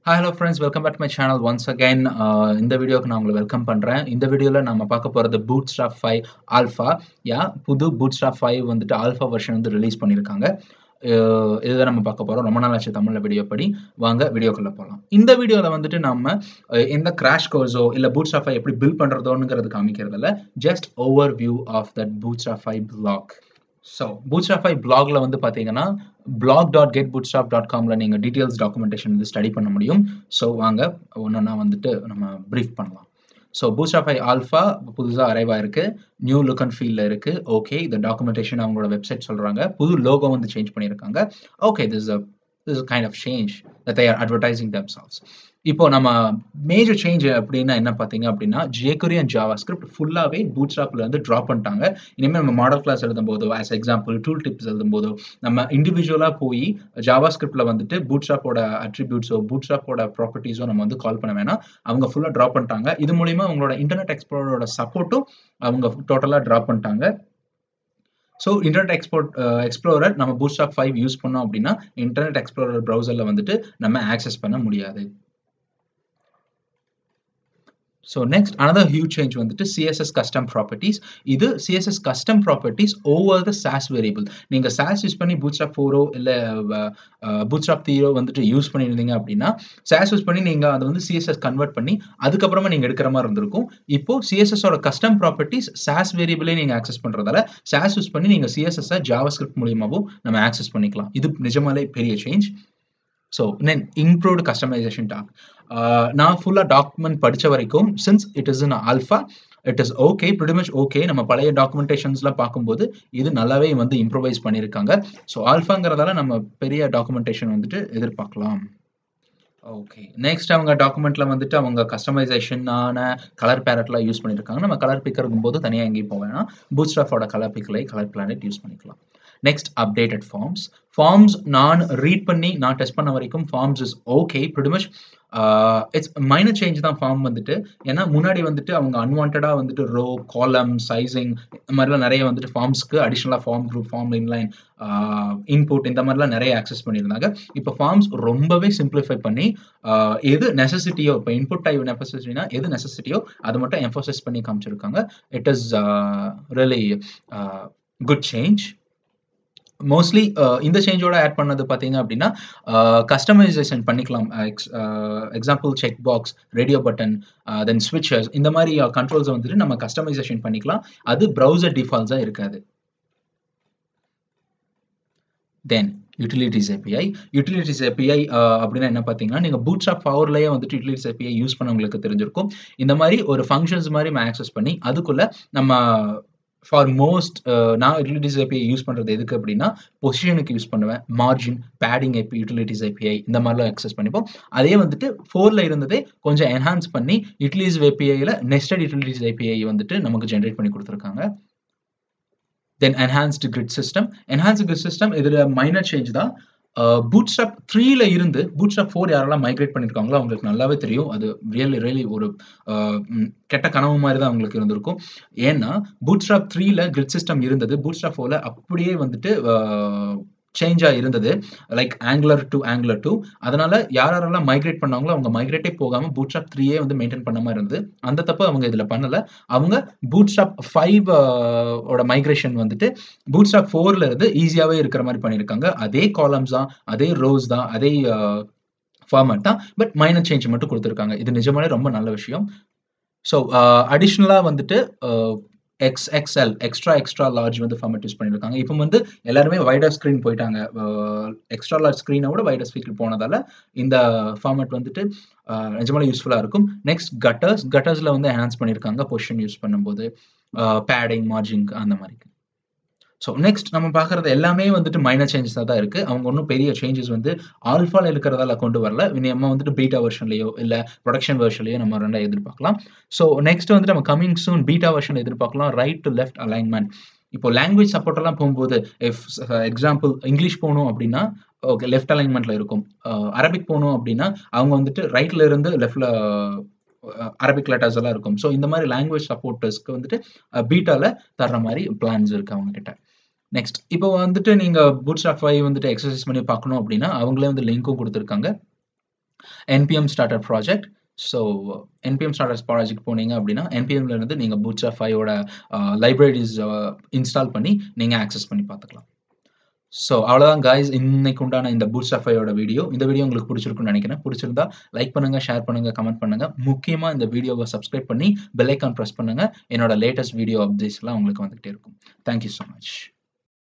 hi hello friends welcome back to my channel once again இந்த வீடியோக்கு நான் உங்களை வெல்கம் பண்ணுறேன் இந்த வீடியோவில் நம்ம பார்க்க போகிறது பூட் ஸ்டாப் ஃபைவ் ஆல்ஃபா யா புது பூட் ஸ்டாப் ஃபைவ் வந்துட்டு ஆல்ஃபா வெர்ஷன் வந்து ரிலீஸ் பண்ணியிருக்காங்க அஹ் இதுதான் நம்ம பார்க்க போகிறோம் ரொம்ப நாள் ஆச்சு தமிழில் வீடியோ படி வாங்க வீடியோக்குள்ளே போகலாம் இந்த வீடியோவில் வந்துட்டு நம்ம அஹ், எந்த கிராஷ் கோர்ஸோ இல்லை பூட் ஸ்டாப் ஃபைவ் எப்படி பில்ட் பண்ணுறதோங்கிறது காமிக்கிறதில்ல just over view of that Bootstrap five block so பூட்ஸ்டாஃபை பிளாக்ல வந்து பார்த்தீங்கன்னா blog dot get Bootstrap dot காமில் நீங்கள் டீட்டெயில்ஸ் டாக்குமெண்டேஷன் வந்து ஸ்டடி பண்ண முடியும் ஸோ வாங்க ஒன்றா வந்துட்டு நம்ம ப்ரீஃப் பண்ணலாம் ஸோ பூட்ஸ்டாஃபை ஆல்ஃபா புதுசாக அரைவா இருக்கு நியூ லுக் அண்ட் ஃபீல்ல இருக்கு ஓகே இந்த டாக்குமெண்டேஷன் அவங்களோட வெப்சைட் சொல்றாங்க புது லோகோ வந்து சேஞ்ச் பண்ணியிருக்காங்க okay this this kind of change that they are advertising themselves இப்போ நம்ம மேஜர் சேஞ்ச் அப்படின்னா என்ன பார்த்தீங்க அப்படின்னா ஜேக்குரி அண்ட் ஜாவா ஸ்கிரிப்ட் ஃபுல்லாகவே பூட் ஸ்டாப்ல இருந்து ட்ராப் பண்ணிட்டாங்க இனிமேல் நம்ம மாடல் கிளாஸ் எழுதும் போதோ ஆஸ் எக்ஸாம்பிள் டூல் டிப்ஸ் எழுதும் போதோ நம்ம இண்டிவிஜுவலாக போய் ஜாவா ஸ்கிரிப்ட்ல வந்துட்டு பூட் ஸ்டாப்போட அட்ரிபியூட்ஸோ பூட் ஸ்டாப்போட ப்ராப்பர்ட்டிஸோ நம்ம வந்து கால் பண்ண வேணாம் அவங்க ஃபுல்லாக ட்ராப் பண்ணிட்டாங்க இது மூலியமா அவங்களோட இன்டர்நெட் எக்ஸ்ப்ளோரோட சப்போர்ட்டும் அவங்க டோட்டலாக ட்ராப் பண்ணிட்டாங்க ஸோ இன்டர்நெட் எக்ஸ்போர்ட் எக்ஸ்ப்ளோரர் நம்ம பூட்ஸ்டாப் ஃபைவ் யூஸ் பண்ணோம் அப்படின்னா இன்டர்நெட் எக்ஸ்ப்ளோரர் ப்ரௌசரில் வந்துட்டு நம்ம ஆக்சஸ் பண்ண முடியாது so next another huge change வந்துட்டு சிஎஸ்எஸ் கஸ்டம் ப்ராப்பர்ட்டிஸ் இது CSS custom properties over the Sass variable நீங்கள் சாஸ் யூஸ் பண்ணி பூட்ஸ்டாப் ஃபோரோ இல்லை பூட்ஸ்டாப் தீரோ வந்துட்டு யூஸ் பண்ணியிருந்தீங்க அப்படின்னா சாஸ் யூஸ் பண்ணி நீங்கள் அதை வந்து சிஎஸ்எஸ் கன்வெர்ட் பண்ணி அதுக்கப்புறமா நீங்கள் எடுக்கிற மாதிரி இருந்திருக்கும் இப்போ சிஎஸ்எஸோட கஸ்டம் ப்ராப்பர்ட்டிஸ் சாஸ் வேரியபிளே நீங்கள் ஆக்சஸ் பண்ணுறதால சாஸ் யூஸ் பண்ணி நீங்கள் சிஎஸ்எஸ்ஸை ஜாவா ஸ்கிரிப்ட் மூலியமாகவும் நம்ம ஆக்சஸ் பண்ணிக்கலாம் இது நிஜமாலே பெரிய change so then improved customisation doc நான் ஃபுல்லாக டாக்குமெண்ட் படித்த வரைக்கும் since it is in alpha it is okay pretty much okay நம்ம பழைய டாக்குமெண்டேஷன்ஸ்லாம் பார்க்கும்போது இது நல்லாவே வந்து இம்ப்ரூவைஸ் பண்ணியிருக்காங்க ஸோ ஆல்ஃபாங்கிறதால நம்ம பெரிய டாக்குமெண்டேஷன் வந்துட்டு எதிர்பார்க்கலாம் ஓகே நெக்ஸ்ட் அவங்க டாக்குமெண்ட்ல வந்துட்டு அவங்க கஸ்டமைசேஷனான கலர் பேரட்லாம் யூஸ் பண்ணியிருக்காங்க நம்ம கலர் பிக் இருக்கும்போது தனியாக எங்கேயும் போக வேணாம் பூட்ஸ்டாஃபோட கலர் பிக்லை கலர் பிளானட் யூஸ் பண்ணிக்கலாம் நெக்ஸ்ட் அப்டேட்டட் ஃபார்ம்ஸ் ஃபார்ம்ஸ் நான் ரீட் பண்ணி நான் டெஸ்ட் பண்ண வரைக்கும் forms is okay pretty much it's minor change தான் ஃபார்ம் வந்துட்டு ஏன்னா முன்னாடி வந்துட்டு அவங்க அன்வான்டாக வந்துட்டு ரோ காலம் சைசிங் இந்த மாதிரிலாம் நிறைய வந்துட்டு ஃபார்ம்ஸ்க்கு அடிஷ்னலாக form group form inline input இந்த மாதிரிலாம் நிறைய ஆக்சஸ் பண்ணியிருந்தாங்க இப்போ ஃபார்ம்ஸ் ரொம்பவே சிம்பிளிஃபை பண்ணி ஆஹ், எது நெசசிட்டியோ இப்போ இன்புட் டைப் நெசசிட்டினா எது நெசசிட்டியோ அதை மட்டும் எம்ஃபோசைஸ் பண்ணி காமிச்சிருக்காங்க it is really good change mostly இந்த சேஞ்சோட ஆட் பண்ணது பார்த்தீங்க அப்படின்னா கஸ்டமைசேஷன் பண்ணிக்கலாம் example check box radio button then ஸ்விட்சஸ் இந்த மாதிரி கண்ட்ரோல்ஸை வந்துட்டு நம்ம கஸ்டமைசேஷன் பண்ணிக்கலாம் அது ப்ரௌசர் டிஃபால்ட்ஸாக இருக்காது then utilities API utilities API அப்படின்னா என்ன பார்த்தீங்கன்னா நீங்கள் பூட் ஷாப் பவர்லேயே வந்துட்டு யூட்டிலிட்டிஸ் ஏபிஐ யூஸ் பண்ணவங்களுக்கு தெரிஞ்சிருக்கும் இந்த மாதிரி ஒரு ஃபங்க்ஷன்ஸ் மாதிரி நம்ம ஆக்சஸ் பண்ணி அதுக்குள்ள நம்ம ஃபார் மோஸ்ட் நான் யூட்டிலிட்டிஸ் ஏபிஐ யூஸ் பண்ணுறது எதுக்கு அப்படின்னா பொசிஷனுக்கு யூஸ் பண்ணுவேன் மார்ஜின் பேடிங் ஏபி யூட்டிலிட்டிஸ் ஏபிஐ இந்த மாதிரிலாம் அக்சஸ் பண்ணிப்போம் அதே வந்துட்டு ஃபோரில் இருந்ததே கொஞ்சம் என்ஹான்ஸ் பண்ணி யூட்டிலிட்டிஸ் ஏபிஐயில் நெஸ்டட் யூட்டிலிட்டிஸ் ஏபிஐ வந்துட்டு நமக்கு ஜென்ரேட் பண்ணி கொடுத்துருக்காங்க then enhanced grid system enhanced grid system இதில் மைனர் சேஞ்ச் தான் பூட் ஸ்டாப் த்ரீல இருந்து பூட் ஸ்டாப் ஃபோர் யாரெல்லாம் மைக்ரேட் பண்ணியிருக்காங்களோ அவங்களுக்கு நல்லாவே தெரியும் அது ரியலி ரியலி ஒரு அஹ், ம், கெட்ட கனவு மாதிரி தான் அவங்களுக்கு இருந்திருக்கும் ஏன்னா பூட் ஸ்டாப் த்ரீல கிரிட் சிஸ்டம் இருந்தது பூட் ஸ்டாப் ஃபோர்ல அப்படியே வந்துட்டு சேஞ்சாக இருந்தது like Angular to Angular two அதனால யார் யாரெல்லாம் மைக்ரேட் பண்ணாங்களோ அவங்க மைக்ரேட்டே போகாமல் பூட் ஸ்டாப் த்ரீயே வந்து மெயின்டைன் பண்ண மாதிரி இருந்தது அந்த தப்பு அவங்க இதில் பண்ணல அவங்க பூட் ஸ்டாப் ஃபைவ் ஓட மைக்ரேஷன் வந்துட்டு பூட் ஸ்டாப் ஃபோர்ல இருந்து ஈஸியாகவே இருக்கிற மாதிரி பண்ணியிருக்காங்க அதே காலம்ஸ் தான் அதே ரோஸ் தான் அதே ஃபார்மேட் தான் பட் மைனர் சேஞ்ச் மட்டும் கொடுத்துருக்காங்க இது நிஜமாலே ரொம்ப நல்ல விஷயம் ஸோ அடிஷ்னலாக வந்துட்டு X XL extra extra large வந்து ஃபார்மேட் யூஸ் பண்ணியிருக்காங்க இப்போ வந்து எல்லாருமே வைடர் ஸ்க்ரீன் போயிட்டாங்க எக்ஸ்ட்ரா லார்ஜ் ஸ்க்ரீனை விட வைடர் ஸ்பீக்கர் போனதால இந்த ஃபார்மேட் வந்துட்டு அஹ், நிஜமாலே யூஸ்ஃபுல்லாக இருக்கும் நெக்ஸ்ட் கட்டர்ஸ் கட்டர்ஸில் வந்து என்ஹான்ஸ் பண்ணியிருக்காங்க பொசிஷன் யூஸ் பண்ணும்போது பேடிங் மார்ஜிங் அந்த மாதிரி ஸோ நெக்ஸ்ட் நம்ம பார்க்குறது எல்லாமே வந்துட்டு மைனர் சேஞ்சஸாக தான் இருக்குது அவங்க ஒன்றும் பெரிய சேஞ்சஸ் வந்து ஆல்ஃபால இருக்கிறதால கொண்டு வரல நம்ம வந்துட்டு பீட்டா வெர்ஷன்லையோ இல்லை ப்ரொடக்ஷன் வெர்ஷன்லையோ நம்ம ரெண்டா எதிர்பார்க்கலாம் ஸோ நெக்ஸ்ட் வந்துட்டு நம்ம கமிங் சூன் பீட்டா வெர்ஷன் எதிர்பார்க்கலாம் ரைட் டு லெஃப்ட் அலைன்மெண்ட் இப்போ லாங்குவேஜ் சப்போர்ட் எல்லாம் போகும்போது இஃப் எக்ஸாம்பிள் இங்கிலீஷ் போகணும் அப்படின்னா ஓகே லெஃப்ட் அலைன்மெண்ட்ல இருக்கும் அரபிக் போகணும் அப்படின்னா அவங்க வந்துட்டு ரைட்ல இருந்து லெஃப்ட்ல அரபிக் லெட்டர்ஸ் எல்லாம் இருக்கும் ஸோ இந்த மாதிரி லாங்குவேஜ் சப்போர்ட்டர்ஸ்க்கு வந்துட்டு பீட்டால தர்ற மாதிரி பிளான்ஸ் இருக்கு அவங்க கிட்ட நெக்ஸ்ட் இப்போ வந்துட்டு நீங்க பூட் ஸ்டாப் ஃபைவ் வந்துட்டு எக்ஸசைஸ் பண்ணி பார்க்கணும் அப்படின்னா அவங்களே வந்து லிங்க்கும் கொடுத்துருக்காங்க NPM starter project so NPM starters project போனீங்க அப்படின்னா என்பிஎம்ல இருந்து நீங்கள் பூட்ஸ்ட்ராப் ஃபைவோட லைப்ரரிஸ் இன்ஸ்டால் பண்ணி நீங்கள் ஆக்சஸ் பண்ணி பார்த்துக்கலாம் ஸோ அவ்வளோதான் காய்ஸ் இன்னைக்கு உண்டான இந்த பூட்ஸ்ட்ராப் ஃபைவோட வீடியோ இந்த வீடியோ உங்களுக்கு பிடிச்சிருக்குன்னு நினைக்கிறேன் பிடிச்சிருந்தா லைக் பண்ணுங்க ஷேர் பண்ணுங்க கமெண்ட் பண்ணுங்க முக்கியமாக இந்த வீடியோவை சப்ஸ்கிரைப் பண்ணி பெல் ஐக்கான் ப்ரெஸ் பண்ணுங்க என்னோட லேட்டஸ்ட் வீடியோ அப்டேட்ஸ்லாம் உங்களுக்கு வந்துகிட்டே இருக்கும் தேங்க்யூ ஸோ மச்